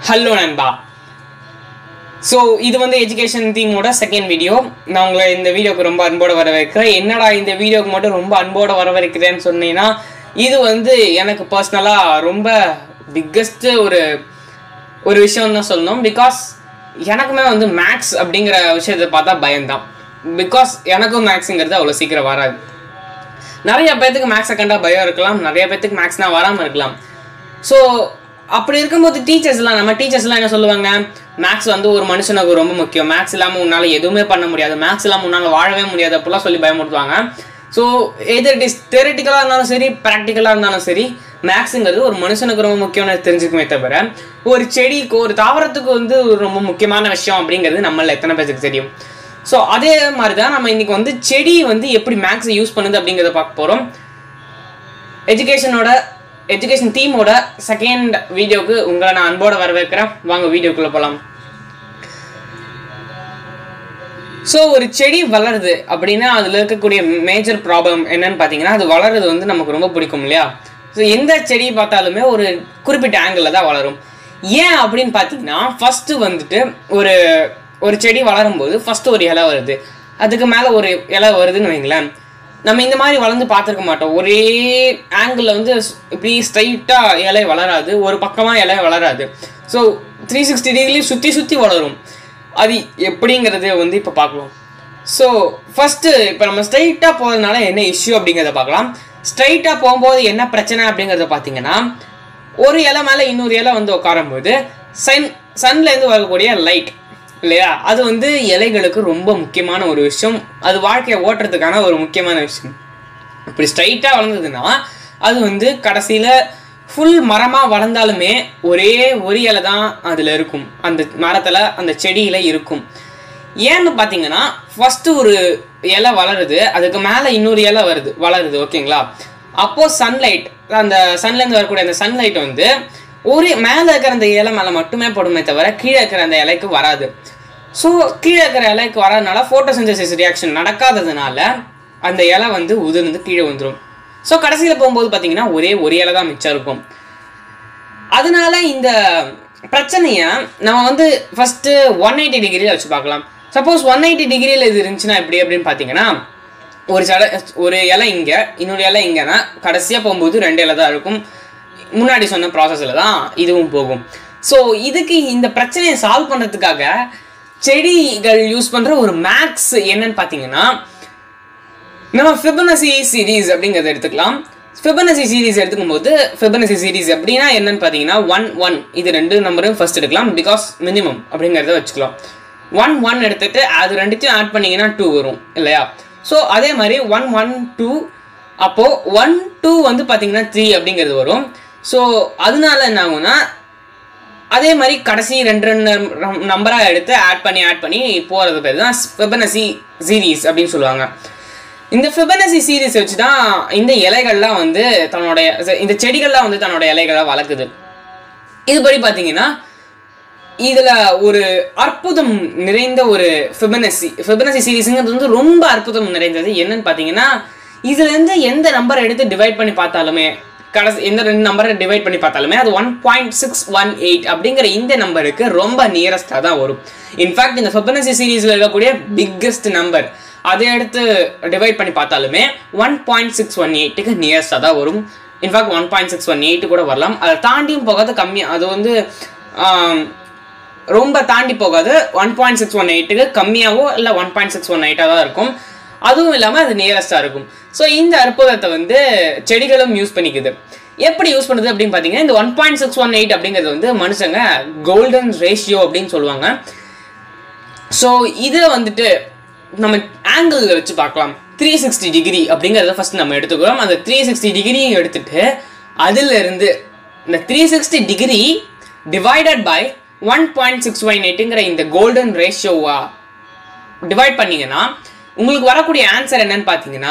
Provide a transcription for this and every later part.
hello நண்பா so இது வந்து எஜுகேஷன் தீமோட செகண்ட் வீடியோ நான் உங்களை இந்த வீடியோக்கு ரொம்ப அன்போடு வரவேற்கிறேன் என்னடா இந்த வீடியோக்கு மட்டும் ரொம்ப அன்போடு வரவேற்கிறேன்னு சொன்னீங்கன்னா இது வந்து எனக்கு பர்சனலாக ரொம்ப பிக்கஸ்ட்டு ஒரு ஒரு விஷயம் தான் சொல்லணும் பிகாஸ் எனக்குமே வந்து மேக்ஸ் அப்படிங்கிற விஷயத்தை பார்த்தா பயம்தான் பிகாஸ் எனக்கும் மேக்ஸுங்கிறது அவ்வளோ சீக்கிரம் வராது நிறைய பேர்த்துக்கு மேக்ஸை கண்டா பயம் இருக்கலாம் நிறைய பேர்த்துக்கு மேக்ஸ்னா வராமல் இருக்கலாம் ஸோ அப்படி இருக்கும்போது டீச்சர்ஸ்லாம் நம்ம டீச்சர்ஸ்லாம் என்ன சொல்லுவாங்க மேக்ஸ் வந்து ஒரு மனுஷனுக்கு ரொம்ப முக்கியம் மேக்ஸ் இல்லாமல் உன்னால் எதுவுமே பண்ண முடியாது மேக்ஸ் இல்லாமல் உன்னால் வாழவே முடியாது அப்படிலாம் சொல்லி பயமுறுத்துவாங்க ஸோ எதர் இட் இஸ் தெரட்டிக்கலாக இருந்தாலும் சரி ப்ராக்டிக்கலாக இருந்தாலும் சரி மேக்ஸுங்கிறது ஒரு மனுஷனுக்கு ரொம்ப முக்கியம்னு தெரிஞ்சுக்குமே தவிர ஒரு செடிக்கு ஒரு தாவரத்துக்கு வந்து ஒரு ரொம்ப முக்கியமான விஷயம் அப்படிங்கிறது நம்மள எத்தனை பேருக்கு தெரியும் ஸோ அதே மாதிரி தான் நம்ம இன்னைக்கு வந்து செடி வந்து எப்படி மேக்ஸை யூஸ் பண்ணுது அப்படிங்கிறத பார்க்க போகிறோம் எஜுகேஷனோட எஜுகேஷன் தீமோட செகண்ட் வீடியோக்கு உங்களை நான் அன்போட வரவேற்கிறேன் வாங்க வீடியோக்குள்ளே போகலாம் ஸோ ஒரு செடி வளருது அப்படின்னா அதில் இருக்கக்கூடிய மேஜர் ப்ராப்ளம் என்னன்னு பார்த்தீங்கன்னா அது வளருது வந்து நமக்கு ரொம்ப பிடிக்கும் இல்லையா ஸோ எந்த செடி பார்த்தாலுமே ஒரு குறிப்பிட்ட ஆங்கிளில் தான் வளரும் ஏன் அப்படின்னு பார்த்தீங்கன்னா ஃபஸ்ட்டு வந்துட்டு ஒரு ஒரு செடி வளரும் போது ஃபஸ்ட்டு ஒரு இலை வருது அதுக்கு மேலே ஒரு இலை வருதுன்னு வைங்களேன் நம்ம இந்த மாதிரி வளர்ந்து பார்த்துருக்க மாட்டோம் ஒரே ஆங்கிளில் வந்து இப்படி ஸ்ட்ரைட்டாக இலை வளராது ஒரு பக்கமாக இலை வளராது ஸோ த்ரீ சிக்ஸ்டி டிகிரி சுற்றி சுற்றி வளரும் அது எப்படிங்கிறது வந்து இப்போ பார்க்கலாம் ஸோ ஃபஸ்ட்டு இப்போ நம்ம ஸ்ட்ரைட்டாக போகிறதுனால என்ன இஷ்யூ அப்படிங்கிறத பார்க்கலாம் ஸ்ட்ரைட்டாக போகும்போது என்ன பிரச்சனை அப்படிங்கிறத பார்த்தீங்கன்னா ஒரு இலை மேலே இன்னொரு இலை வந்து உட்காரும்போது சன் சன்லேருந்து வரக்கூடிய லைட் இல்லையா அது வந்து இலைகளுக்கு ரொம்ப முக்கியமான ஒரு விஷயம் அது வாழ்க்கையை ஓட்டுறதுக்கான ஒரு முக்கியமான விஷயம் இப்படி ஸ்ட்ரைட்டாக வளர்ந்ததுன்னா அது வந்து கடைசியில் ஃபுல் மரமாக வளர்ந்தாலுமே ஒரே ஒரு இலை தான் அதில் இருக்கும் அந்த மரத்தில் அந்த செடியில் இருக்கும் ஏன்னு பார்த்தீங்கன்னா ஃபஸ்ட்டு ஒரு இலை வளருது அதுக்கு மேலே இன்னொரு இலை வருது வளருது ஓகேங்களா அப்போது சன்லைட் அந்த சன்லேருந்து வரக்கூடிய அந்த சன்லைட் வந்து ஒரு மேலே இருக்கிற அந்த இலை மேலே மட்டுமே படுமே தவிர கீழே இருக்கிற அந்த இலைக்கு வராது ஸோ கீழே இருக்கிற இலைக்கு வராதனால ஃபோட்டோசிந்தசிஸ் ரியாக்ஷன் நடக்காததுனால அந்த இலை வந்து உதிர்ந்து கீழே வந்துடும் ஸோ கடைசியில் போகும்போது பார்த்தீங்கன்னா ஒரே ஒரு இலை தான் மிச்சம் இருக்கும் அதனால இந்த பிரச்சனையை நம்ம வந்து ஃபஸ்ட்டு ஒன் எயிட்டி டிகிரியில் வச்சு பார்க்கலாம் சப்போஸ் ஒன் எயிட்டி டிகிரியில் இது இருந்துச்சுன்னா எப்படி அப்படின்னு பார்த்தீங்கன்னா ஒரு சட ஒரு இலை இங்கே இன்னொரு இலை இங்கேனா கடைசியாக போகும்போது ரெண்டு இலை தான் இருக்கும் முன்னாடி சொன்ன ப்ராசஸில் தான் இதுவும் போகும் ஸோ இதுக்கு இந்த பிரச்சனையை சால்வ் பண்ணுறதுக்காக செடிகள் யூஸ் பண்ணுற ஒரு மேக்ஸ் என்னன்னு பார்த்தீங்கன்னா நம்ம ஃபிபனசி சீரீஸ் அப்படிங்கிறத எடுத்துக்கலாம் ஃபிபனசி சீரீஸ் எடுத்துக்கும் போது ஃபிபனசி சீரீஸ் அப்படின்னா என்னன்னு பார்த்தீங்கன்னா ஒன் ஒன் இது ரெண்டு நம்பரும் ஃபர்ஸ்ட் எடுக்கலாம் பிகாஸ் மினிமம் அப்படிங்கிறத வச்சுக்கலாம் ஒன் ஒன் எடுத்துட்டு அது ரெண்டுத்தையும் ஆட் பண்ணிங்கன்னா டூ வரும் இல்லையா ஸோ அதே மாதிரி ஒன் ஒன் டூ அப்போது ஒன் டூ வந்து பார்த்தீங்கன்னா த்ரீ அப்படிங்கிறது வரும் ஸோ அதனால என்ன ஆகும்னா அதே மாதிரி கடைசி ரெண்டு ரெண்டு நம்பராக எடுத்து ஆட் பண்ணி ஆட் பண்ணி போகிறது பேர் தான் ஃபிபனசி சீரீஸ் அப்படின்னு சொல்லுவாங்க இந்த ஃபிபனசி சீரீஸ் வச்சு தான் இந்த இலைகள்லாம் வந்து தன்னுடைய இந்த செடிகள்லாம் வந்து தன்னோட இலைகளை வளர்க்குது இதுபடி பார்த்தீங்கன்னா இதில் ஒரு அற்புதம் நிறைந்த ஒரு ஃபிபனசி ஃபிபனசி சீரீஸுங்கிறது வந்து ரொம்ப அற்புதம் நிறைந்தது என்னன்னு பார்த்தீங்கன்னா இதுலேருந்து எந்த நம்பரை எடுத்து டிவைட் பண்ணி பார்த்தாலுமே கடைசி எந்த ரெண்டு நம்பரை டிவைட் பண்ணி பார்த்தாலுமே அது one point six one eight அப்படிங்கிற இந்த நம்பருக்கு ரொம்ப நியரஸ்டாக தான் வரும் இன்ஃபேக்ட் இந்த ஃபிபனசி சீரீஸில் இருக்கக்கூடிய பிக்கஸ்ட் நம்பர் அதை எடுத்து டிவைட் பண்ணி பார்த்தாலுமே ஒன் பாயிண்ட் சிக்ஸ் ஒன் எயிட்டுக்கு நியரஸ்டாக தான் வரும் in fact one point six one eight கூட வரலாம் அதை தாண்டியும் போகாது கம்மியாக அது வந்து ரொம்ப தாண்டி போகாது ஒன் பாயிண்ட் சிக்ஸ் ஒன் எயிட்டுக்கு கம்மியாகவோ இல்லை ஒன் பாயிண்ட் சிக்ஸ் ஒன் எயிட்டாக தான் இருக்கும் அதுவும் இல்லாமல் அது நியரஸ்டாக இருக்கும் ஸோ இந்த அற்புதத்தை வந்து செடிகளும் யூஸ் பண்ணிக்குது எப்படி யூஸ் பண்ணுது அப்படின்னு பார்த்தீங்கன்னா இந்த one point six one eight அப்படிங்கிறது வந்து மனுஷங்க கோல்டன் ரேஷியோ அப்படின்னு சொல்லுவாங்க ஸோ இதை வந்துட்டு நம்ம ஆங்கிள் வச்சு பார்க்கலாம் த்ரீ சிக்ஸ்டி டிகிரி அப்படிங்கிறத ஃபஸ்ட் நம்ம எடுத்துக்கிறோம் அந்த த்ரீ சிக்ஸ்டி டிகிரியும் எடுத்துட்டு அதிலிருந்து இந்த three sixty degree divided by one point six one எயிட்டுங்கிற இந்த கோல்டன் ரேஷியோவா டிவைட் பண்ணிங்கன்னா உங்களுக்கு வரக்கூடிய ஆன்சர் என்னன்னு பார்த்தீங்கன்னா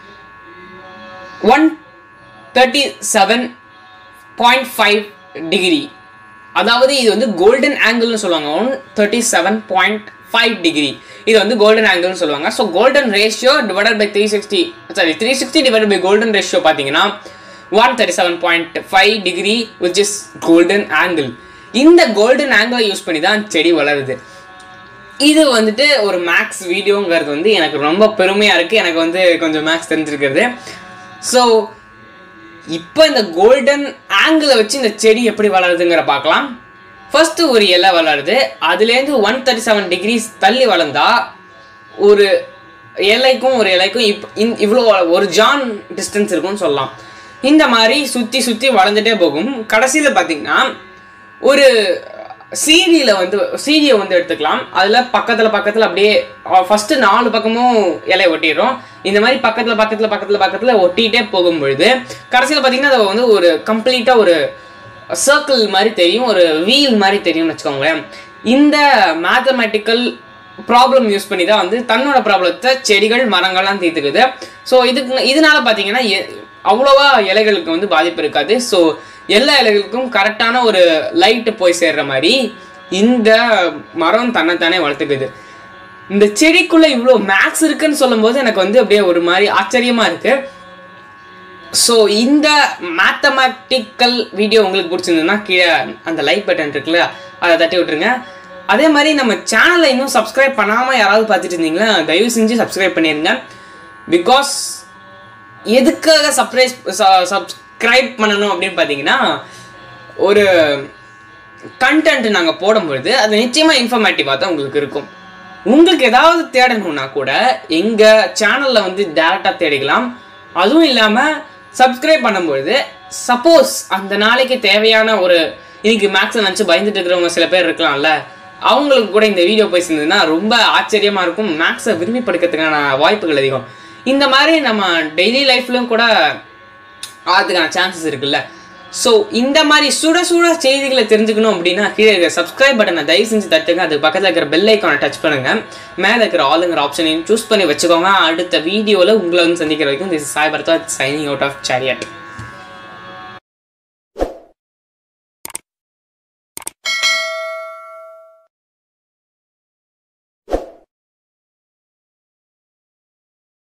one thirty seven point five degree அதாவது இது வந்து கோல்டன் ஆங்கிள்னு சொல்லுவாங்க one thirty seven point five degree இது வந்து கோல்டன் ஆங்கிள்னு சொல்லுவாங்க so golden ratio divided by three sixty sorry three sixty divide by golden ratio பார்த்தீங்கன்னா one thirty seven point five degree which is golden angle இந்த golden ஆங்கிளை use பண்ணி தான் செடி வளருது இது வந்துட்டு ஒரு மேக்ஸ் வீடியோங்கிறது வந்து எனக்கு ரொம்ப பெருமையாக இருக்குது எனக்கு வந்து கொஞ்சம் மேக்ஸ் தெரிஞ்சிருக்கிறது ஸோ இப்போ இந்த கோல்டன் ஆங்கிளை வச்சு இந்த செடி எப்படி வளருதுங்கிற பார்க்கலாம் ஃபர்ஸ்ட் ஒரு இலை வளருது அதுலேருந்து ஒன் தேர்ட்டி செவன் டிகிரிஸ் தள்ளி வளர்ந்தா ஒரு இலைக்கும் ஒரு இலைக்கும் இப் இந் இவ்வளோ ஒரு ஜான் டிஸ்டன்ஸ் இருக்கும்னு சொல்லலாம் இந்த மாதிரி சுற்றி சுற்றி வளர்ந்துட்டே போகும் கடைசியில் பார்த்தீங்கன்னா ஒரு சீடியில் வந்து சீடியை வந்து எடுத்துக்கலாம் அதில் பக்கத்தில் பக்கத்தில் அப்படியே ஃபஸ்ட்டு நாலு பக்கமும் இலை ஒட்டிடுறோம் இந்த மாதிரி பக்கத்தில் பக்கத்தில் பக்கத்தில் பக்கத்தில் ஒட்டிகிட்டே போகும் பொழுது கடைசியில் பார்த்தீங்கன்னா அது வந்து ஒரு கம்ப்ளீட்டாக ஒரு சர்க்கிள் மாதிரி தெரியும் ஒரு வீல் மாதிரி தெரியும்னு வச்சுக்கோங்களேன் இந்த மேத்தமேட்டிக்கல் ப்ராப்ளம் யூஸ் பண்ணி தான் வந்து தன்னோட ப்ராப்ளத்தை செடிகள் மரங்கள்லாம் தீர்த்துக்குது ஸோ இதுக்கு இதனால பார்த்தீங்கன்னா எ- அவ்வளோவா இலைகளுக்கு வந்து பாதிப்பு இருக்காது ஸோ எல்லா இலைகளுக்கும் கரெக்டான ஒரு லைட்டு போய் சேர்ற மாதிரி இந்த மரம் தன்னைத்தானே வளர்த்துக்குது இந்த செடிக்குள்ள இவ்வளோ மேக்ஸ் இருக்குன்னு சொல்லும்போது எனக்கு வந்து அப்படியே ஒரு மாதிரி ஆச்சரியமா இருக்கு ஸோ இந்த மேத்தமேட்டிக்கல் வீடியோ உங்களுக்கு பிடிச்சிருந்ததுன்னா கீழே அந்த லைக் பட்டன் இருக்குல்ல அதை தட்டி விட்டுருங்க அதே மாதிரி நம்ம சேனலை இன்னும் சப்ஸ்கிரைப் பண்ணாமல் யாராவது பார்த்துட்டு இருந்தீங்களா தயவு செஞ்சு சப்ஸ்கிரைப் பண்ணிடுங்க பிகாஸ் எதுக்காக சப்ரைஸ் சப்ஸ்கிரைப் பண்ணணும் அப்படின்னு பார்த்தீங்கன்னா ஒரு கண்டென்ட் நாங்கள் போடும்பொழுது அது நிச்சயமாக இன்ஃபர்மேட்டிவாக தான் உங்களுக்கு இருக்கும் உங்களுக்கு ஏதாவது தேடணும்னா கூட எங்கள் சேனலில் வந்து டேரெக்டாக தேடிக்கலாம் அதுவும் இல்லாமல் சப்ஸ்கிரைப் பண்ணும்பொழுது சப்போஸ் அந்த நாளைக்கு தேவையான ஒரு இன்னைக்கு மேக்ஸை நினச்சி பயந்துட்டு இருக்கிறவங்க சில பேர் இருக்கலாம்ல அவங்களுக்கு கூட இந்த வீடியோ போய் சேர்ந்ததுன்னா ரொம்ப ஆச்சரியமாக இருக்கும் மேக்ஸை விரும்பி படிக்கிறதுக்கான வாய்ப்புகள் அதிகம் இந்த மாதிரி நம்ம டெய்லி லைஃப்லையும் கூட ஆகிறதுக்கான சான்சஸ் இருக்குல்ல ஸோ இந்த மாதிரி சுட சுட செய்திகளை தெரிஞ்சுக்கணும் அப்படின்னா கீழே இருக்கிற சப்ஸ்கிரைப் பட்டனை தயவு செஞ்சு தட்டுங்க அதுக்கு பக்கத்தில் இருக்கிற பெல் ஐக்கானை டச் பண்ணுங்க மேலே இருக்கிற ஆளுங்கிற ஆப்ஷனையும் சூஸ் பண்ணி வச்சுக்கோங்க அடுத்த வீடியோவில் உங்களை வந்து சந்திக்கிற வரைக்கும் this Sai Partha signing out of chariot